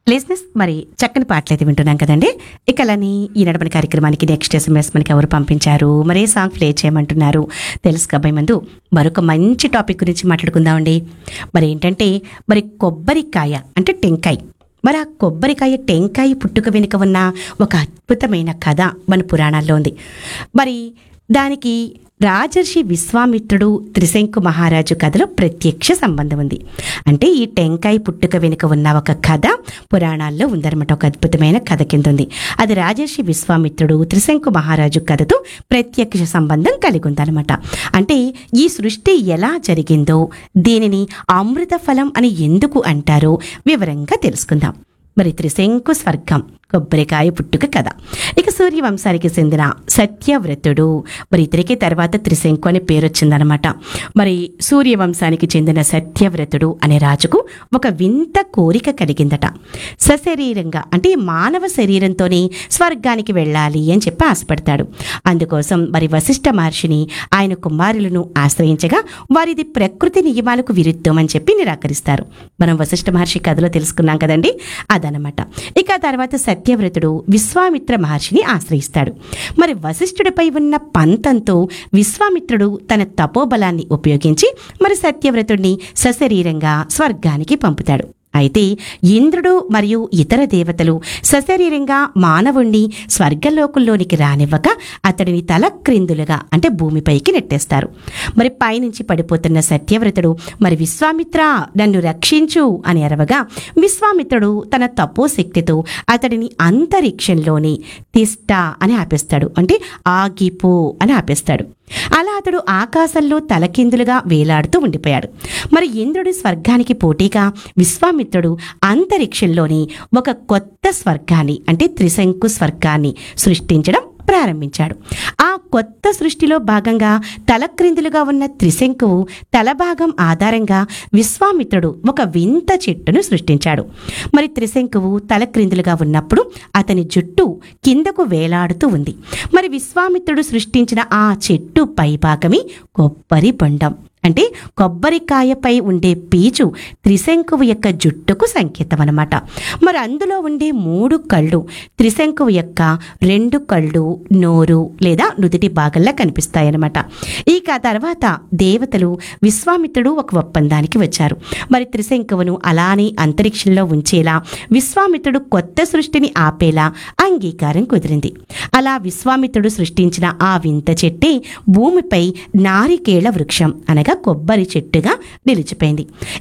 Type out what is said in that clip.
లిజినెస్ మరి చక్కని పాటలు అయితే వింటున్నాం కదండి ఇక అలాని ఈనాడు మన కార్యక్రమానికి నెక్స్ట్ ఎస్ఎంఎస్ మనకి ఎవరు పంపించారు మరే సాంగ్ ప్లే చేయమంటున్నారు తెలుసు కాబోయే ముందు మరొక మంచి టాపిక్ గురించి మాట్లాడుకుందామండి మరి ఏంటంటే మరి కొబ్బరికాయ అంటే టెంకాయ మరి ఆ కొబ్బరికాయ టెంకాయ పుట్టుక వెనుక ఉన్న ఒక అద్భుతమైన కథ మన పురాణాల్లో ఉంది మరి దానికి రాజర్షి విశ్వామిత్రుడు త్రిశంకు మహారాజు కథలో ప్రత్యక్ష సంబంధం ఉంది అంటే ఈ టెంకాయ పుట్టుక వెనుక ఉన్న ఒక కథ పురాణాల్లో ఉందన్నమాట ఒక అద్భుతమైన కథ కింద ఉంది అది రాజర్షి విశ్వామిత్రుడు త్రిశంకు మహారాజు కథతో ప్రత్యక్ష సంబంధం కలిగి ఉందన్నమాట అంటే ఈ సృష్టి ఎలా జరిగిందో దీనిని అమృత ఫలం అని ఎందుకు అంటారో వివరంగా తెలుసుకుందాం మరి త్రిశంకు స్వర్గం కొబ్బరికాయ పుట్టుక కథ ఇక సూర్యవంశానికి చెందిన సత్యవ్రతుడు మరి ఇతరికి తర్వాత త్రిశంకు అనే పేరు వచ్చిందనమాట మరి సూర్యవంశానికి చెందిన సత్యవ్రతుడు అనే రాజుకు ఒక వింత కోరిక కలిగిందట సశరీరంగా అంటే మానవ శరీరంతోనే స్వర్గానికి వెళ్ళాలి అని చెప్పి ఆశపడతాడు అందుకోసం మరి వశిష్ఠ మహర్షిని ఆయన కుమారులను ఆశ్రయించగా వారిది ప్రకృతి నియమాలకు విరుద్ధం అని చెప్పి నిరాకరిస్తారు మనం వశిష్ఠ మహర్షి కథలో తెలుసుకున్నాం కదండి అదనమాట ఇక ఆ తర్వాత సత్యవ్రతుడు విశ్వామిత్ర మహర్షిని ఆశ్రయిస్తాడు మరి వశిష్ఠుడిపై ఉన్న పంతంతో విశ్వామిత్రుడు తన తపోబలాన్ని ఉపయోగించి మరి సత్యవ్రతుడిని సశరీరంగా స్వర్గానికి పంపుతాడు అయితే ఇంద్రుడు మరియు ఇతర దేవతలు సశరీరంగా మానవుణ్ణి స్వర్గలోకంలోనికి రానివ్వక అతడిని తల క్రిందులుగా అంటే భూమిపైకి నెట్టేస్తారు మరి పైనుంచి పడిపోతున్న సత్యవ్రతుడు మరి విశ్వామిత్ర నన్ను రక్షించు అని అరవగా విశ్వామిత్రుడు తన తపోశక్తితో అతడిని అంతరిక్షంలోని తిష్ట అని ఆపేస్తాడు అంటే ఆగిపో అని ఆపేస్తాడు అలా అతడు ఆకాశంలో తలకిందులుగా వేలాడుతూ ఉండిపోయాడు మరి ఇంద్రుడి స్వర్గానికి పోటీగా విశ్వామిత్రుడు అంతరిక్షంలోని ఒక కొత్త స్వర్గాన్ని అంటే త్రిశంకు స్వర్గాన్ని సృష్టించడం ప్రారంభించాడు ఆ కొత్త సృష్టిలో భాగంగా తలక్రిందులుగా ఉన్న త్రిశంకువు తలభాగం ఆధారంగా విశ్వామిత్రుడు ఒక వింత చెట్టును సృష్టించాడు మరి త్రిశంకువు తలక్రిందులుగా ఉన్నప్పుడు అతని జుట్టు కిందకు వేలాడుతూ ఉంది మరి విశ్వామిత్రుడు సృష్టించిన ఆ చెట్టు పైభాగమే కొబ్బరి బొండం అంటే కొబ్బరికాయపై ఉండే పీచు త్రిశంకువు యొక్క జుట్టుకు సంకేతం అనమాట మరి అందులో ఉండే మూడు కళ్ళు త్రిశంకువు యొక్క రెండు కళ్ళు నోరు లేదా నుదిటి భాగంలా కనిపిస్తాయన్నమాట ఇక ఆ తర్వాత దేవతలు విశ్వామిత్రుడు ఒక ఒప్పందానికి వచ్చారు మరి త్రిశంకువును అలానే అంతరిక్షంలో ఉంచేలా విశ్వామిత్రుడు కొత్త సృష్టిని ఆపేలా అంగీకారం కుదిరింది అలా విశ్వామిత్రుడు సృష్టించిన ఆ వింత చెట్టే భూమిపై నారికేళ వృక్షం అనగా కొబ్బరి చెట్టుగా నిలిచిపోయింది